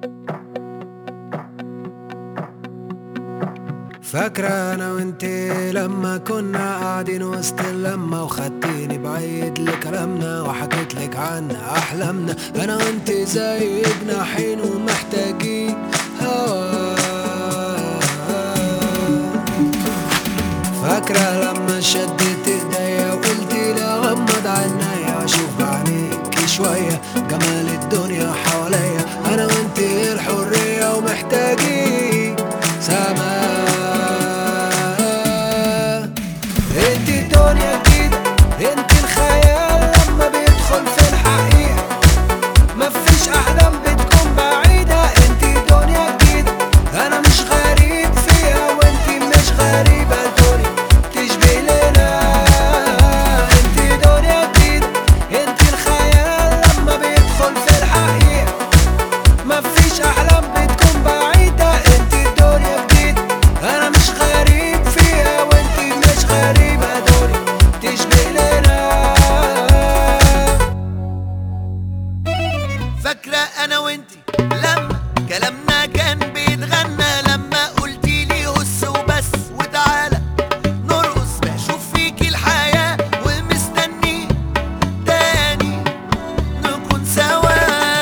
فاكرة أنا وانتي لما كنا قاعدين وسط اللمة وخدتيني بعيد لكلامنا وحكيت لك عن أحلامنا أنا وانتي زي جناحين ومحتاجين هوا فاكرة لما شدت ايديا وقلتي لي اغمض عينيا واشوف بعينيكي شوية جمال الدنيا حواليا انا وانتي الحرية ومحتاجين سماء انتي الدنيا جديدة انتي الخيال لما بيدخل في الحقيقة مفيش احلام بتكون بعيدة انتي دنيا جديدة انا مش غريب فيها وانتي مش غريبة الدنيا تشبه لنا انتي دنيا جديدة انتي الخيال لما بيدخل في الحقيقة مفيش احلام بتكون بعيدة انتي دنيا جديدة انا مش غريب فيها وانتي مش غريبة دنيا تشبه لنا فاكرة أنا وإنتي لما كلامنا كان بيتغنى لما قلتي لي هس وبس وتعالى نرقص بشوف فيكي الحياة ومستني تاني نكون سوا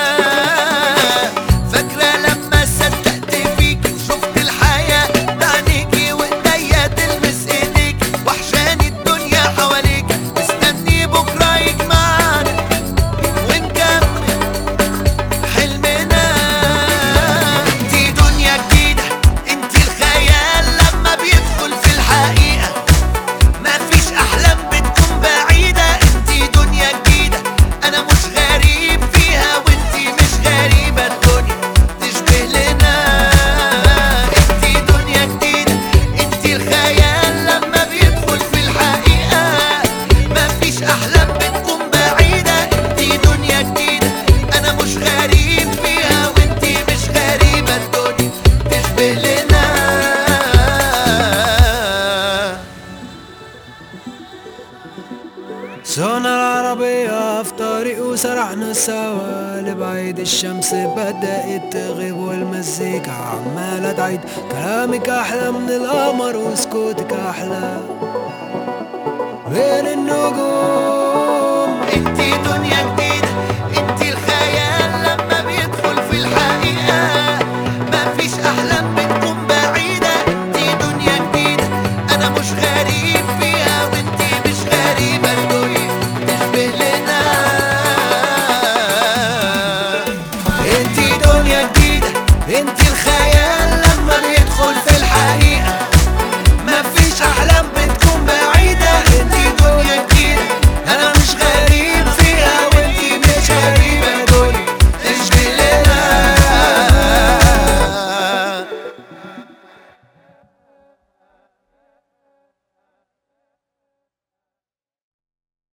فاكرة لما صدقت فيكي وشفت الحياة بعينيكي وإيديا تلمس إيديكي وحشاني الدنيا حواليكي مستني بكرة يجمعنا ونكمل حلمنا انتي دنيا جديدة انتي الخيال لما بيدخل في الحقيقة مفيش احلام بتكون بعيدة انتي دنيا جديدة انا مش غريب فيها وانتي مش غريبة الدنيا تشبه لنا انتي دنيا جديدة انتي الخيال لما بيدخل في الحقيقة مفيش احلام بتكون بعيدة انتي دنيا جديدة انا مش غريب فيها وانتي مش غريبة الدنيا تشبه لنا سونا العربية في طريق وسرحنا سوا لبعيد الشمس بدأت تغيب والمزيكا عمالة تعيد كلامك أحلى من القمر وسكوتك أحلى بين النجوم انتي دنيا